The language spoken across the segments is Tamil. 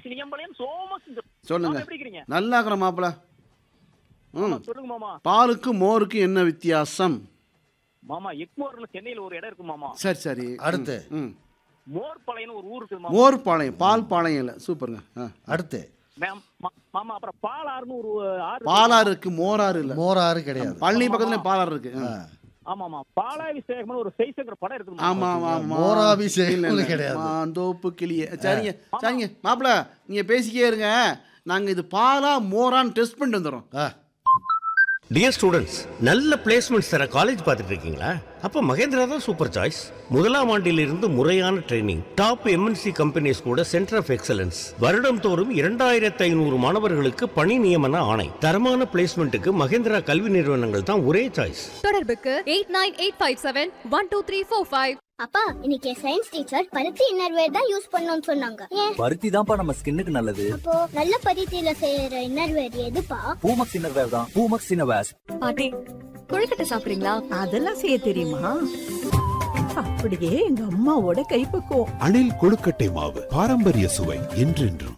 சினியம்பாளையம் சோமசுந்தரம் சொல்லுங்க மாமா, எப்படி இருக்கிறீங்க நல்லா இருக்கிற மாப்பிள ம் சொல்லுங்க மாமா பாலுக்கும் மோருக்கும் என்ன வித்தியாசம் மாமா எக்மோர்ல சென்னையில ஒரு இடம் இருக்கு மாமா சரி சரி அடுத்து ம் மோர்பாளையம்னு ஒரு ஊர் இருக்கு மாமா மோர் பாளையம் பால் பாளையம் இல்லை சூப்பருங்க ஆ அடுத்து மேம், மா- மாமா அப்புறம் பாலாறுன்னு ஒரு ஆறு இருக்கு. பாலாறு இருக்கு மோராறு இல்லை மோராறு கிடையாது பழனி பக்கத்துல பாலாறு இருக்கு ஆ. ஆமாமா பாலாபிஷேகம்னு ஒரு சைஸுங்கிற படம் இருக்கு மாமா. ஆமா ஆமா ஆமா மோராபிஷேகம் இல்ல, இல்ல. கிடையாது. மாந்தோப்பு கிளிய சரிங்க சரிங்க மாப்பிள நீங்க பேசிக்கே இருங்க நாங்க இது பாலா மோரான்னு டெஸ்ட் பண்ணிட்டு வந்துடுறோம் ஆ டியர் ஸ்டூடெண்ட்ஸ் நல்ல பிளேஸ்மெண்ட்ஸ் தர காலேஜ் பார்த்துட்டு இருக்கீங்களா அப்ப மகேந்திரா தான் சூப்பர் சாய்ஸ் முதலாம் ஆண்டிலிருந்து முறையான ட்ரைனிங் டாப் எம்என்சி கம்பெனிஸ் கூட சென்டர் ஆஃப் எக்ஸலன்ஸ் வருடம் தோறும் இரண்டாயிரத்து ஐநூறு மாணவர்களுக்கு பணி நியமன ஆணை தரமான பிளேஸ்மெண்ட்டுக்கு மகேந்திரா கல்வி நிறுவனங்கள் தான் ஒரே சாய்ஸ் தொடர்புக்கு eight nine eight five seven one two three four five அப்பா இன்னைக்கு சயின்ஸ் டீச்சர் பருத்தி இன்னர்வேர் தான் யூஸ் பண்ணணும்னு சொன்னாங்க ஏன் பருத்தி தான்ப்பா நம்ம ஸ்கின்னுக்கு நல்லது அப்போ நல்ல பருத்தியில செய்யற இன்னர்வேர் எதுப்பா பூமக்ஸ் இன்னர்வேர் தான் பூமக்ஸ் இன்னர்வேர்ஸ் பாட்டி கொழுக்கட்டை சாப்பிடுறீங்களா அதெல்லாம் செய்ய தெரியுமா அப்படியே எங்க அம்மாவோட கைப்பக்குவம் அணில் கொழுக்கட்டை மாவு பாரம்பரிய சுவை என்றென்றும்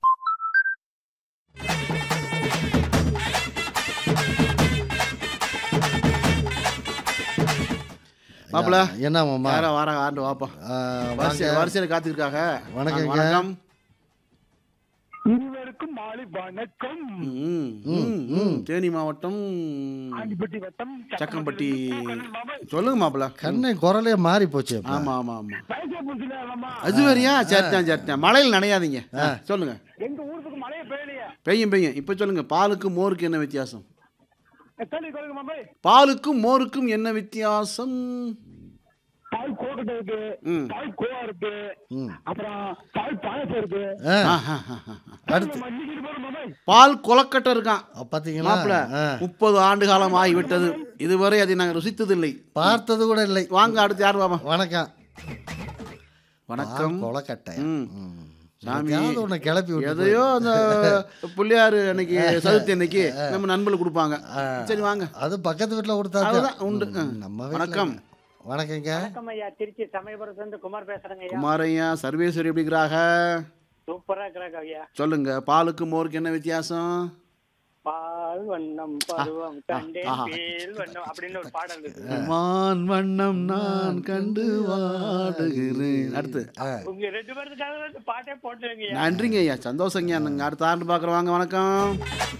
மாப்பிள என்ன மாமா யாரா வாரா ஆண்டு வாப்பா ஆ, வரிசை வாங்க. வரிசையில காத்துக்கிட்டாங்க வணக்கங்க. வணக்கம் இருவருக்கும் மாலை வணக்கம் ம், ம், ம். தேனி மாவட்டம் ஆண்டிப்பட்டி வட்டம் சக்கம்பட்டி சொல்லுங்க மாப்பிள கண்ணை குரலே மாறி போச்சு அப்ப. ஆமா ஆமா ஆமா வயசே புரிஞ்சுலாமா அது வரையா சரித்தான் சரித்தான் மழையில் நனையாதீங்க சொல்லுங்க எங்க ஊருக்கு மழையே பெய்யலையே பெய்யும் பெய்யும் இப்போ சொல்லுங்க பாலுக்கும் மோருக்கு என்ன வித்தியாசம் கேள்வி கொடுங்க மாமா பாலுக்கும் மோருக்கும் என்ன வித்தியாசம் பால் கோக்கட்டை இருக்கு ம். பால் கோவா இருக்கு ம். அப்புறம் பால் பாயசம் இருக்கு ஆ, ஆஹாஹாஹா. அடுத்து மல்லிகை போற மாமா பால் கொலக்கட்டை இருக்கான் அ, பாத்தீங்களா மாப்பிள ஆ. முப்பது ஆண்டு காலம் ஆகிவிட்டது இதுவரை அதை நாங்கள் ருசித்ததில்லை பார்த்தது கூட இல்லை வாங்க அடுத்து யார் பாபா வணக்கம் வணக்கம் கொலக்கட்டை ம். சாமி சாமி ஒண்ணு கிளப்பி விட்டு எதையோ அந்த பிள்ளையாரு அன்னைக்கு சதுர்த்தி அன்னைக்கு நம்ம நண்பர்களுக்கு கொடுப்பாங்க சரி வாங்க போய். அது பக்கத்து வீட்டுல கொடுத்தா அதுதான் உண்டு ஆ. நம்ம வீட்ல வணக்கம் இல்ல. வணக்கங்க வணக்கம் ஐயா திருச்சி சமயபுரத்துல இருந்து குமார் பேசுறேங்க ஐயா குமாரையா சர்வேஸ்வரி எப்படிங்கிறாக சூப்பரா இருக்கிறாங்க ஐயா சொல்லுங்க பாலுக்கு மோருக்கு என்ன வித்தியாசம் பால் வண்ணம் பருவம் கண்டேன் ஆஹா. பேல் வண்ணம் அப்படின்னு ஒரு பாடல் இருக்கு மான் வண்ணம் நான் கண்டு வாடுகிறேன் அடுத்து உங்க ரெண்டு பேருக்காக இந்த பாட்டே போட்டுருங்க ஐயா நன்றிங்க ஐயா சந்தோஷங்க நாங்க அடுத்த ஆண்டு பார்க்குறோம் வாங்க வணக்கம்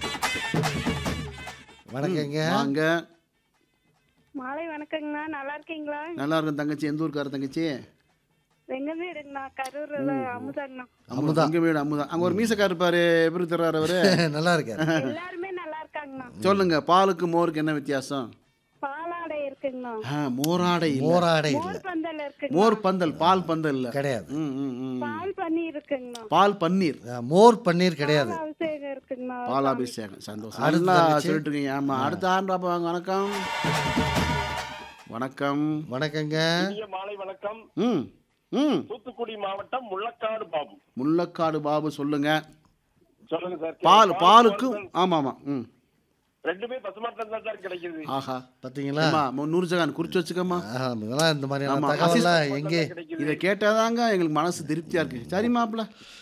வணக்கங்க வாங்க மாலை வணக்கங்கண்ணா நல்லா இருக்கீங்களா நல்லா இருக்கும் தங்கச்சி எந்த ஊருக்கார தங்கச்சி எங்க வீடுங்கண்ணா கரூர்ல அமுதாங்கண்ணா அமுதா. அங்க வீடு அமுதா அங்க ஒரு மீசக்கார் இருப்பாரு எப்படி தர்றாரு அவரு நல்லா இருக்காரு எல்லாருமே நல்லா இருக்காங்கண்ணா சொல்லுங்க பாலுக்கு மோருக்கு என்ன வித்தியாசம் பாலாடை இருக்குங்கண்ணா ஆ, மோராடை இல்ல. மோராடை இல்ல மோர் பந்தல் இருக்குங்க மோர் பந்தல் பால் பந்தல் இல்ல கிடையாது ம், ம், ம். பால் பன்னீர் இருக்குங்கண்ணா பால் பன்னீர் ஆ, மோர் பன்னீர் கிடையாது அபிஷேகம் இருக்குங்கண்ணா பாலாபிஷேகம் சந்தோஷம் அடுத்த நல்லா தங்கச்சி. சொல்லிட்டு இருக்கீங்க ஆமா அடுத்த ஆண்டு பாப்பா வாங்க வணக்கம் வணக்கம் வணக்கங்க மாலை வணக்கம் ம் ம் தூத்துக்குடி மாவட்டம் முள்ளக்காடு பாபு முள்ளக்காடு பாபு சொல்லுங்க சொல்லுங்க சார் பால் பாலுக்கும் ஆமா ஆமா ம் ரெண்டுமே பசுமாட்டம் தான் சார் கிடைக்குது ஆஹா பாத்தீங்களா அம்மா மு- நூறு ஜகான் குறிச்சு வச்சுக்கம்மா ஆ, இதெல்லாம் இந்த மாதிரியான ஆமா, தகவல்லாம் எங்கே இதை கேட்டாதாங்க எங்களுக்கு மனசு திருப்தியா இருக்கு சரி மாப்பிள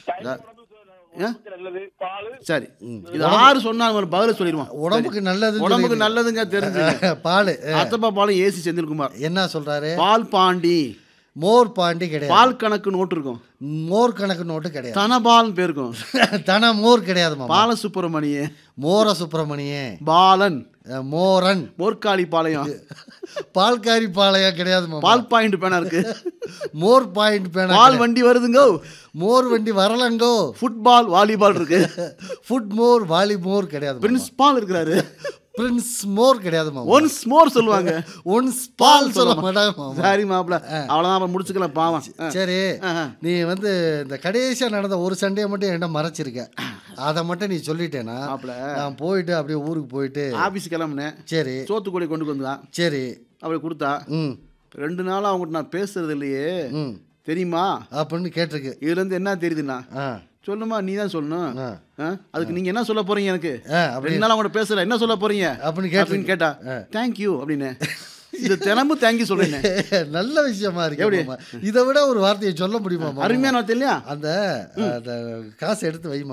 ஆ? நல்லது பால் சரி இது ஆறு சொன்னா நம்ம பதில் சொல்லிடுவோம் உடம்புக்கு நல்லது உடம்புக்கு நல்லதுங்க தெரிஞ்சு பால் அத்தப்பா பாலும் ஏசி செந்தில்குமார் என்ன சொல்றாரு பால் பாண்டி மோர் பாண்டி கிடையாது பால் கணக்கு நோட்டு இருக்கும் மோர் கணக்கு நோட்டு கிடையாது தனபால் பேருக்கும் தன மோர் கிடையாது மாமா பால சுப்பிரமணிய மோர சுப்பிரமணியே பாலன் அஹ், மோரன் மோர்காளி பாளையம் பால்காரி பாளையா கிடையாது மாமா பால் பாயிண்ட் பேனா இருக்கு மோர் பாயிண்ட் பேனா பால் வண்டி வருதுங்க மோர் வண்டி வரலங்கோ ஃபுட்பால் வாலிபால் இருக்கு ஃபுட் மோர் வாலி மோர் கிடையாது மாமா. பிரின்ஸ் பால் இருக்கிறாரு பிரின்ஸ் மோர் கிடையாது மாமா ஒன்ஸ் மோர் சொல்லுவாங்க ஒன்ஸ் பால் சொல்ல மாட்டாங்க மாமா சரி மாப்பிள அவ்வளவுதான் அப்புறம் முடிச்சுக்கலாம் பாவம் ஆ. சரி ஆஹா. நீ வந்து இந்த கடைசியா நடந்த ஒரு சண்டையை மட்டும் என்கிட்ட மறைச்சிருக்க அதை மட்டும் நீ சொல்லிட்டேனா மாப்பிள நான் போயிட்டு அப்படியே ஊருக்கு போயிட்டு ஆபீஸ் கிளம்புனேன் சரி சோத்துக்குடி கொண்டு வந்தான் சரி அப்படி கொடுத்தா ம் ரெண்டு நாளா அவங்ககிட்ட நான் பேசுறது இல்லையே ம் தெரியுமா அப்படின்னு கேட்டிருக்கு இதுல இருந்து என்ன தெரியுதுண்ணா ஆ சொல்லுமா நீ தான் சொல்லணும் ஆ. ஆ? அதுக்கு நீங்க என்ன சொல்ல போறீங்க எனக்கு ஆ, அப்படி ரெண்டு நாள் அவங்கள்ட்ட பேசல என்ன சொல்ல போறீங்க அப்படின்னு கேட்டு அப்படின்னு கேட்டா தேங்க்யூ அப்படின்னு இது தினமும் தேங்க்யூ சொல்றேன் நல்ல விஷயமா இருக்கு எப்படி? மாமா. இதை விட ஒரு வார்த்தையை சொல்ல முடியுமா மாமா? அருமையான வார்த்தை இல்லையா அந்த அந்த காசை எடுத்து வைமா